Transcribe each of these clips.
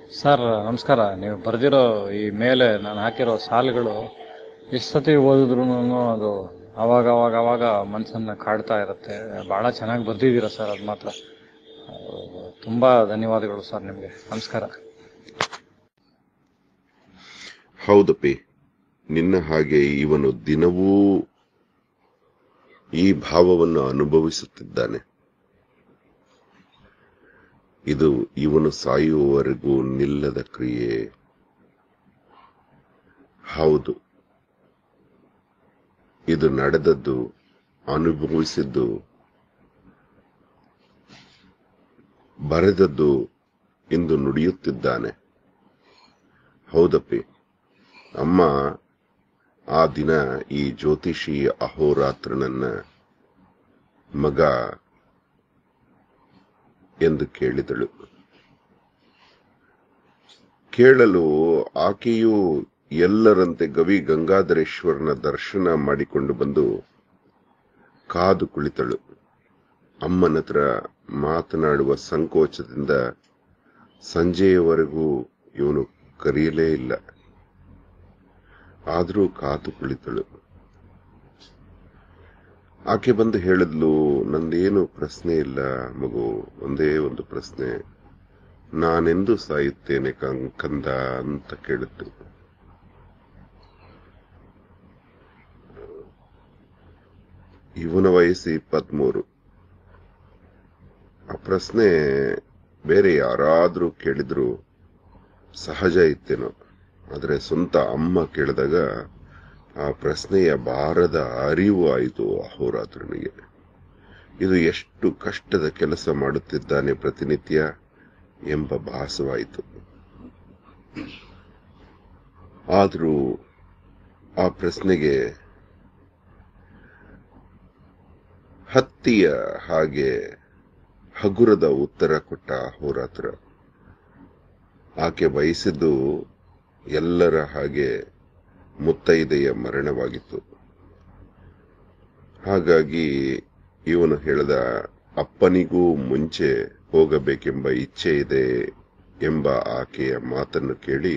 sir ನಮಸ್ಕಾರ ನೀವು ಬರೆದಿರೋ ಈ ಮೇಲೆ ನಾನು ಹಾಕಿರೋ ಸಾಲುಗಳು ಎಷ್ಟು ಸತಿ ಓದಿದ್ರು ಅದು ಅವಾಗ ಅವಾಗ ಅವಾಗ ಮನಸ್ಸನ್ನ ಕಾಡ್ತಾ ಇರುತ್ತೆ ಭಾಳ ಚೆನ್ನಾಗಿ ಬರೆದಿದ್ದೀರಾ ಸರ್ ಅದು ಮಾತ್ರ ಆ, ತುಂಬಾ ಧನ್ಯವಾದಗಳು ಸರ್ ನಿಮಗೆ ನಮಸ್ಕಾರ ಹೌದಪ್ಪಿ ನಿನ್ನ ಹಾಗೆ ಇವನು ದಿನವೂ ಈ ಭಾವವನ್ನು ಅನುಭವಿಸುತ್ತಿದ್ದಾನೆ ಇದು ಇವನು ಸಾಯುವವರೆಗೂ ನಿಲ್ಲದ ಕ್ರಿಯೆ ಹೌದು ಇದು ನಡೆದದ್ದು ಅನುಭವಿಸಿದ್ದು ಬರೆದದ್ದು ಇಂದು ನುಡಿಯುತ್ತಿದ್ದಾನೆ ಹೌದಪ್ಪಿ ಅಮ್ಮ ಆ ದಿನ ಈ ಜ್ಯೋತಿಷಿ ಅಹೋರಾತ್ರನನ್ನ ಮಗ ಎಂದು ಕೇಳಿದಳು ಕೇಳಲು ಆಕೆಯು ಎಲ್ಲರಂತೆ ಗವಿ ಗಂಗಾಧರೇಶ್ವರನ ದರ್ಶನ ಮಾಡಿಕೊಂಡು ಬಂದು ಕಾದು ಕುಳಿತಳು ಅಮ್ಮನತ್ರ ಮಾತನಾಡುವ ಸಂಕೋಚದಿಂದ ಸಂಜೆಯವರೆಗೂ ಇವನು ಕರೆಯಲೇ ಇಲ್ಲ ಆದರೂ ಕಾದು ಕುಳಿತಳು ಆಕೆ ಬಂದು ಹೇಳಿದ್ಲು ನಂದೇನು ಪ್ರಶ್ನೆ ಇಲ್ಲ ಮಗು ಒಂದೇ ಒಂದು ಪ್ರಶ್ನೆ ನಾನೆಂದು ಸಾಯುತ್ತೇನೆ ಕಂ- ಕಂದ ಅಂತ ಕೇಳಿದ್ದು ಇವನ ವಯಸ್ಸು ಇಪ್ಪತ್ಮೂರು ಆ ಪ್ರಶ್ನೆ ಬೇರೆ ಯಾರಾದ್ರೂ ಕೇಳಿದ್ರು ಸಹಜ ಇತ್ತೇನೋ ಆದರೆ ಸ್ವಂತ ಅಮ್ಮ ಕೇಳಿದಾಗ ಆ ಪ್ರಶ್ನೆಯ ಭಾರದ ಅರಿವು ಆಯಿತು ಅಹೋರಾತ್ರನಿಗೆ ಇದು ಎಷ್ಟು ಕಷ್ಟದ ಕೆಲಸ ಮಾಡುತ್ತಿದ್ದಾನೆ ಪ್ರತಿನಿತ್ಯ ಎಂಬ ಭಾಸವಾಯಿತು ಆದರೂ ಆ ಪ್ರಶ್ನೆಗೆ ಹತ್ತಿಯ ಹಾಗೆ ಹಗುರದ ಉತ್ತರ ಕೊಟ್ಟ ಅಹೋರಾತ್ರ ಆಕೆ ಬಯಸಿದ್ದು ಎಲ್ಲರ ಹಾಗೆ ಮುತ್ತೈದೆಯ ಮರಣವಾಗಿತ್ತು ಹಾಗಾಗಿ ಇವನು ಹೇಳಿದ ಅಪ್ಪನಿಗೂ ಮುಂಚೆ ಹೋಗಬೇಕೆಂಬ ಇಚ್ಛೆ ಇದೆ ಎಂಬ ಆಕೆಯ ಮಾತನ್ನು ಕೇಳಿ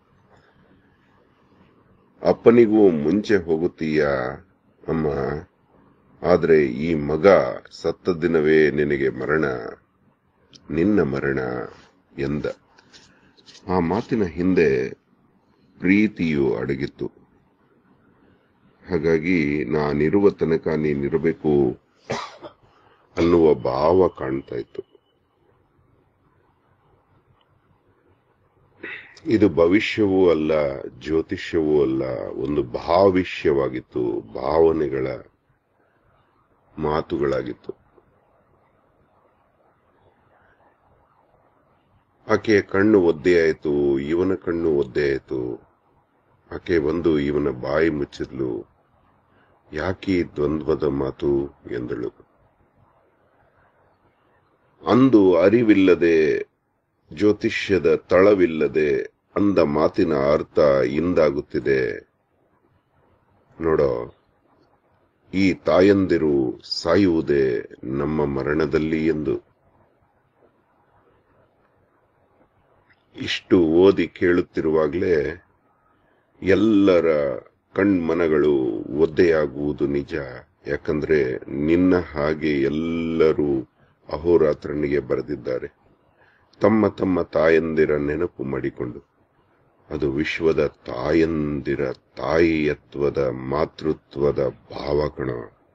ಅಪ್ಪನಿಗೂ ಮುಂಚೆ ಹೋಗುತ್ತೀಯಾ ಅಮ್ಮ ಆದರೆ ಈ ಮಗ ಸತ್ತ ದಿನವೇ ನಿನಗೆ ಮರಣ ನಿನ್ನ ಮರಣ ಎಂದ ಆ ಮಾತಿನ ಹಿಂದೆ ಪ್ರೀತಿಯು ಅಡಗಿತ್ತು ಹಾಗಾಗಿ ನಾನಿರುವ ತನಕ ನೀನಿರಬೇಕು ಅನ್ನುವ ಭಾವ ಕಾಣ್ತಾ ಇತ್ತು ಇದು ಭವಿಷ್ಯವೂ ಅಲ್ಲ ಜ್ಯೋತಿಷ್ಯವೂ ಅಲ್ಲ ಒಂದು ಭಾವಿಷ್ಯವಾಗಿತ್ತು ಭಾವನೆಗಳ ಮಾತುಗಳಾಗಿತ್ತು ಆಕೆಯ ಕಣ್ಣು ಒದ್ದೆಯಾಯಿತು ಇವನ ಕಣ್ಣು ಒದ್ದೆಯಾಯಿತು ಆಕೆ ಬಂದು ಇವನ ಬಾಯಿ ಮುಚ್ಚಿದ್ಲು ಯಾಕೀ ದ್ವಂದ್ವದ ಮಾತು ಎಂದಳು ಅಂದು ಅರಿವಿಲ್ಲದೆ ಜ್ಯೋತಿಷ್ಯದ ತಳವಿಲ್ಲದೆ ಅಂದ ಮಾತಿನ ಅರ್ಥ ಇಂದಾಗುತ್ತಿದೆ ನೋಡೋ ಈ ತಾಯಂದಿರು ಸಾಯುವುದೇ ನಮ್ಮ ಮರಣದಲ್ಲಿ ಎಂದು ಇಷ್ಟು ಓದಿ ಕೇಳುತ್ತಿರುವಾಗಲೇ ಎಲ್ಲರ ಕಣ್ಮನಗಳು ಒದ್ದೆಯಾಗುವುದು ನಿಜ ಯಾಕಂದ್ರೆ ನಿನ್ನ ಹಾಗೆ ಎಲ್ಲರೂ ಅಹೋರಾತ್ರನಿಗೆ ಬರೆದಿದ್ದಾರೆ ತಮ್ಮ ತಮ್ಮ ತಾಯಂದಿರ ನೆನಪು ಮಾಡಿಕೊಂಡು ಅದು ವಿಶ್ವದ ತಾಯಂದಿರ ತಾಯಿಯತ್ವದ ಮಾತೃತ್ವದ ಭಾವಕಣ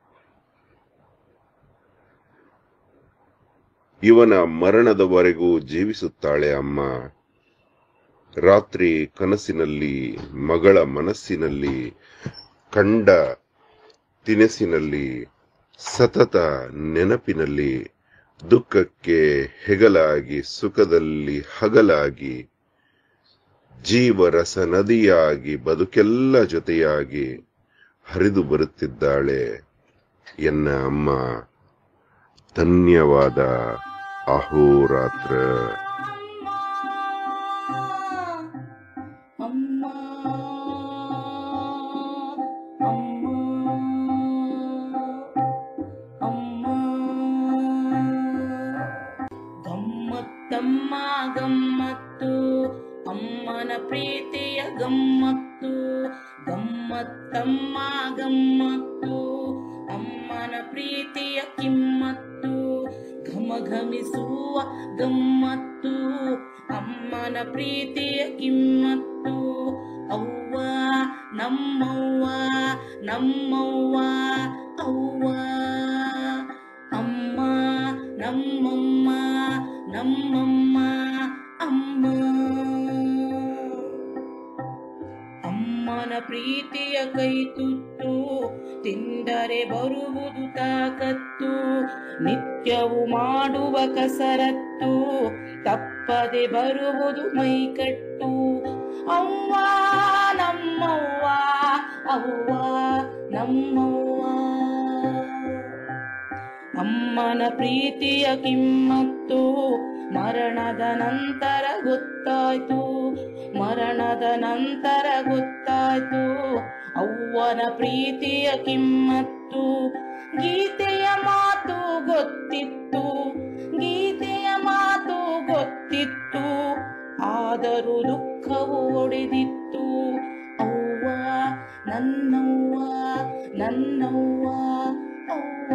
ಇವನ ಮರಣದವರೆಗೂ ಜೀವಿಸುತ್ತಾಳೆ ಅಮ್ಮ ರಾತ್ರಿ ಕನಸಿನಲ್ಲಿ ಮಗಳ ಮನಸ್ಸಿನಲ್ಲಿ ಕಂಡ ತಿನಸಿನಲ್ಲಿ ಸತತ ನೆನಪಿನಲ್ಲಿ ದುಃಖಕ್ಕೆ ಹೆಗಲಾಗಿ ಸುಖದಲ್ಲಿ ಹಗಲಾಗಿ ಜೀವರಸ ನದಿಯಾಗಿ ಬದುಕೆಲ್ಲ ಜೊತೆಯಾಗಿ ಹರಿದು ಬರುತ್ತಿದ್ದಾಳೆ ಎನ್ನ ಅಮ್ಮ ಧನ್ಯವಾದ ಅಹೋರಾತ್ರ ಅಮ್ಮ ಅಮ್ಮ ಅಮ್ಮ ಗಮ್ಮತ್ತಮ್ಮ ಗಮ್ಮತ್ತ ಗಮ್ಮತ್ತು ಅಮ್ಮನ ಪ್ರೀತಿಯ ಗಮ್ಮತ್ತು ಗಮ್ಮತ್ತಮ್ಮ ಗಮ್ಮತ್ತು ಅಮ್ಮನ ಪ್ರೀತಿಯ ಕಿಮ್ಮತ್ತು ಘಮಘಮಿಸುವ ಗಮ್ಮತ್ತು ಅಮ್ಮನ ಪ್ರೀತಿಯ ಕಿಮ್ಮತ್ತು ಅವ್ವ ನಮ್ಮವ್ವ ನಮ್ಮವ್ವ ಅವ್ವ ಅಮ್ಮ ನಮ್ಮಮ್ಮ ನಮ್ಮಮ್ಮ ಅಮ್ಮ ಅಮ್ಮನ ಪ್ರೀತಿಯ ಕೈ ತುತ್ತು ತಿಂದರೆ ಬರುವುದು ತಾಕತ್ತು ನಿತ್ಯವು ಮಾಡುವ ಕಸರತ್ತು ತಪ್ಪದೆ ಬರುವುದು ಮೈಕಟ್ಟು ಅವ್ವ ನಮ್ಮವ್ವ ಅವ್ವ ನಮ್ಮವ್ವ ಅಮ್ಮನ ಪ್ರೀತಿಯ ಕಿಮ್ಮತ್ತು ಮರಣದ ನಂತರ ಗೊತ್ತಾಯ್ತು ಮರಣದ ನಂತರ ಗೊತ್ತಾಯ್ತು ಅವ್ವನ ಪ್ರೀತಿಯ ಕಿಮ್ಮತ್ತು ಗೀತೆಯ ಮಾತು ಗೊತ್ತಿತ್ತು ಗೀತೆಯ ಮಾತು ಗೊತ್ತಿತ್ತು ಆದರೂ ದುಃಖವು ಒಡೆದಿತ್ತು ಅವ್ವ ನನ್ನವ್ವ ನನ್ನವ್ವ ಅವ್ವ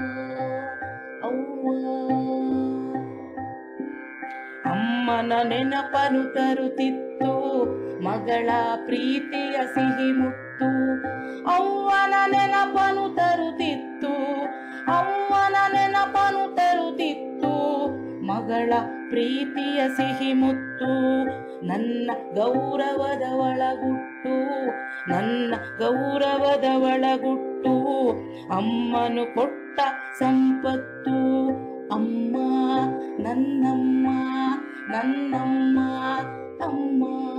ಅವ್ವ ಅಮ್ಮನ ನೆನಪನು ತರುತ್ತಿತ್ತು ಮಗಳ ಪ್ರೀತಿಯ ಸಿಹಿ ಮುತ್ತು ಅವ್ವನ ನೆನಪನು ತರುತ್ತಿತ್ತು ಅವ್ವನ ನೆನಪನು ತರುತ್ತಿತ್ತು ಮಗಳ ಪ್ರೀತಿಯ ಸಿಹಿ ಮುತ್ತು ನನ್ನ ಗೌರವದ ಒಳಗುಟ್ಟು ನನ್ನ ಗೌರವದ ಒಳಗುಟ್ಟು ಅಮ್ಮನು ಕೊಟ್ಟ ಸಂಪತ್ತು ಅಮ್ಮ ನನ್ನಮ್ಮ ನನ್ನಮ್ಮ ಅಮ್ಮ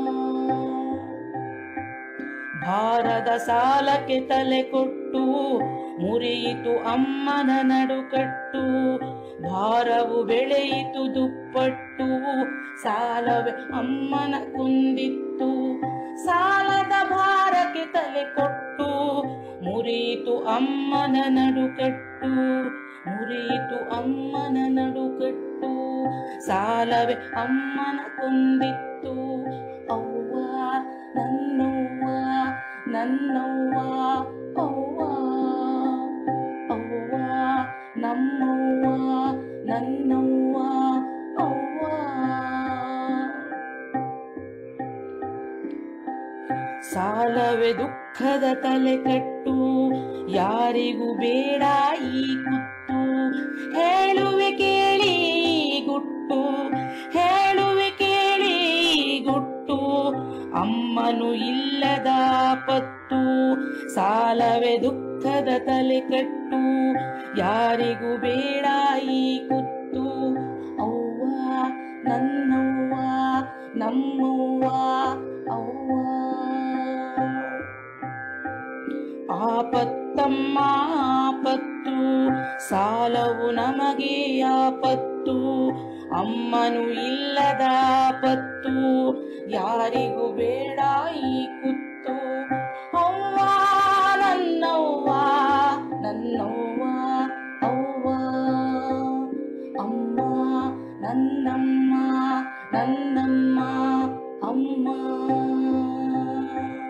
ಭಾರದ ಸಾಲಕ್ಕೆ ತಲೆ ಕೊಟ್ಟು ಮುರಿಯಿತು ಅಮ್ಮನ ನಡುಕಟ್ಟು ಭಾರವು ಬೆಳೆಯಿತು ದುಪ್ಪಟ್ಟು ಸಾಲವೇ ಅಮ್ಮನ ಕುಂದಿತ್ತು ಸಾಲದ ಭಾರಕ್ಕೆ ತಲೆ ಕೊಟ್ಟು ಮುರಿಯಿತು ಅಮ್ಮನ ನಡುಕಟ್ಟು ಮುರಿಯಿತು ಅಮ್ಮನ ನಡುಕಟ್ಟು ಸಾಲವೇ ಅಮ್ಮನ ಕೊಂದಿತ್ತು ಅವ್ವ ನನ್ನವ್ವ ನನ್ನವ್ವ ಅವ್ವ ಅವ್ವ ನಮ್ಮವ್ವ ನನ್ನವ್ವ ಅವ್ವ ಸಾಲವೇ ದುಃಖದ ತಲೆ ಕಟ್ಟು ಯಾರಿಗೂ ಬೇಡ ಈ ಕುತ್ತು ಹೇಳುವೆ ಕೇಳಿ ಈ ಗುಟ್ಟು ಹೇಳುವೆ ಕೇಳಿ ಈ ಗುಟ್ಟು ಅಮ್ಮನು ಇಲ್ಲದ ಪತ್ತು ಸಾಲವೇ ದುಃಖದ ತಲೆ ಕಟ್ಟು ಯಾರಿಗೂ ಬೇಡ ಈ ಕುತ್ತು ಅವ್ವ ನನ್ನವ್ವ ನಮ್ಮವ್ವ ಅವ್ವ ಆಪತ್ತಮ್ಮ ಆಪತ್ತು ಸಾಲವು ನಮಗೆ ಆಪತ್ತು ಅಮ್ಮನು ಇಲ್ಲದ ಆಪತ್ತು ಯಾರಿಗೂ ಬೇಡ ಈ ಕುತ್ತು ಅವ್ವ ನನ್ನವ್ವ ನನ್ನವ್ವ ಅವ್ವ ಅಮ್ಮ ನನ್ನಮ್ಮ ನನ್ನಮ್ಮ ಅಮ್ಮ